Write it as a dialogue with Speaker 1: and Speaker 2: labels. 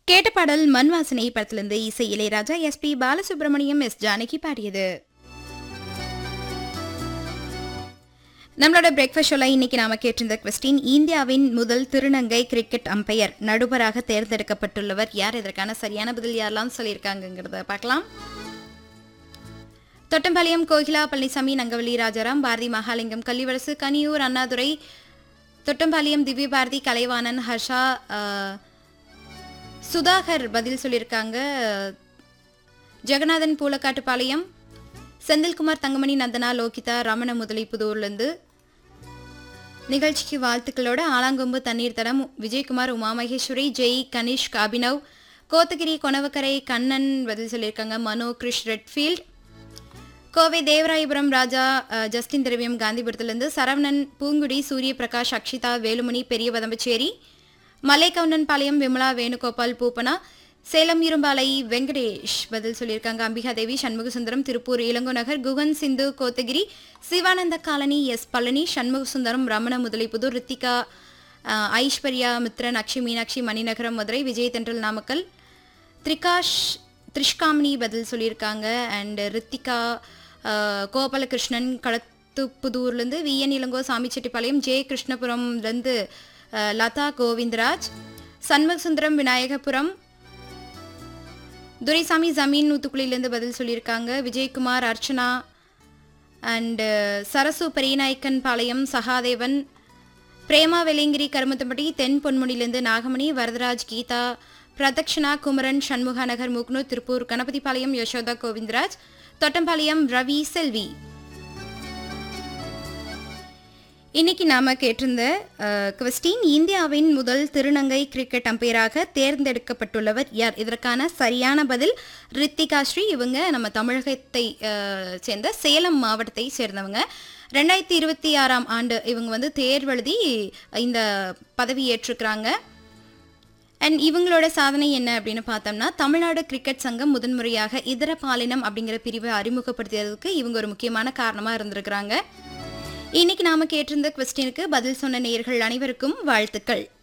Speaker 1: கேட்ட பாடல் மண் வாசனை படத்திலிருந்து இசை Ilaiyaraaja S P Balasubrahmaniam S Janaki பாடியது நம்மளோட பிரேக்ஃபாஸ்ட் ஷோல இன்னைக்கு நாம கேட்டிருந்த கொஸ்டின் இந்தியாவின் முதல் திருநங்கை கிரிக்கெட் அம்பையர் நடுவராக தேர்ந்தெடுக்கப்பட்டுள்ளவர் யார் இதற்கான சரியான பதில் யாரெல்லாம் சொல்லியிருக்காங்கிறத பார்க்கலாம் தொட்டம்பாளையம் கோகிலா பழனிசாமி நங்கவள்ளி ராஜாராம் பாரதி மகாலிங்கம் கள்ளிவரசு கனியூர் அண்ணாதுரை தொட்டம்பாளையம் திவ்ய பாரதி கலைவாணன் ஹர்ஷா அஹ், சுதாகர் பதில் சொல்லியிருக்காங்க ஜெகநாதன் பூலக்காட்டுப்பாளையம் செந்தில்குமார் தங்கமணி நந்தனா லோகிதா ரமண முதலி புதூர்லேருந்து நிகழ்ச்சிக்கு வாழ்த்துக்களோட ஆலாங்கொம்பு தண்ணீர் தடம் விஜயகுமார் உமா மகேஸ்வரி ஜெய் கனிஷ்க் அபினவ் கோத்தகிரி கொணவக்கரை கண்ணன் பதில் சொல்லியிருக்காங்க மனோ கிருஷ் ரெட்ஃபீல்ட் கோவை தேவராயபுரம் ராஜா அஹ், ஜஸ்டின் திரவியம் காந்திபுரத்திலிருந்து சரவணன் பூங்குடி சூரிய பிரகாஷ் அக்ஷிதா வேலுமணி பெரிய வதம்பச்சேரி மலைக்கவுண்டன் பாளையம் விமலா வேணுகோபால் பூப்பனா சேலம் இரும்பாலை வெங்கடேஷ் பதில் சொல்லியிருக்காங்க அம்பிகா தேவி சண்முகசுந்தரம் திருப்பூர் இளங்கோ நகர் குகன் சிந்து கோத்தகிரி சிவானந்த காலனி எஸ் பழனி சண்முகசுந்தரம் ரமண முதலிப்புதூர் ரித்திகா அஹ், ஐஸ்வர்யா மித்ரன் அக்ஷி மீனாட்சி மணிநகரம் மதுரை விஜய் தென்றல் நாமக்கல் த்ரிகாஷ் த்ரிஷ்காமினி பதில் சொல்லியிருக்காங்க அண்ட் ரித்திகா அஹ், கோபாலகிருஷ்ணன் களத்துப்புதூர்லேருந்து V N Ilango Samichettipalayam J கிருஷ்ணபுரம்லேருந்து அஹ், லதா கோவிந்தராஜ் சண்முகசுந்தரம் விநாயகபுரம் துரைசாமி ஜமீன் நூத்துக்குழியிலேருந்து பதில் சொல்லியிருக்காங்க விஜயகுமார் அர்ச்சனா அண்டு சரசு பெரியநாயக்கன் பாளையம் சகாதேவன் பிரேமா வெலிங்கிரி கருமத்தம்பட்டி தென் பொன்முடியிலிருந்து நாகமணி வரதராஜ் கீதா பிரதக்ஷனா குமரன் சண்முகா நகர் முக்னூர் திருப்பூர் கணபதிபாளையம் யசோதா கோவிந்தராஜ் தொட்டம்பாளையம் ரவி செல்வி இன்னைக்கு நாம கேட்டிருந்த கொஸ்டின் இந்தியாவின் முதல் திருநங்கை கிரிக்கெட் அம்பையராக தேர்ந்தெடுக்கப்பட்டுள்ளவர் யார் இதற்கான சரியான பதில் ரித்திகா ஸ்ரீ இவங்க நம்ம தமிழகத்தை அஹ், சேர்ந்த சேலம் மாவட்டத்தை சேர்ந்தவங்க ரெண்டாயிரத்தி இருபத்தி ஆறாம் ஆண்டு இவங்க வந்து தேர்வெழுதி இந்த பதவி ஏற்றிருக்கிறாங்க அண்ட் இவங்களோட சாதனை என்ன அப்படின்னு பார்த்தோம்னா தமிழ்நாடு கிரிக்கெட் சங்கம் முதன்முறையாக இதர பாலினம் அப்படிங்கிற பிரிவை அறிமுகப்படுத்தியதுக்கு இவங்க ஒரு முக்கியமான காரணமாக இருந்திருக்கிறாங்க இன்னைக்கு நாம கேட்டிருந்த கொஸ்டினுக்கு பதில் சொன்ன நேயர்கள் அனைவருக்கும் வாழ்த்துக்கள்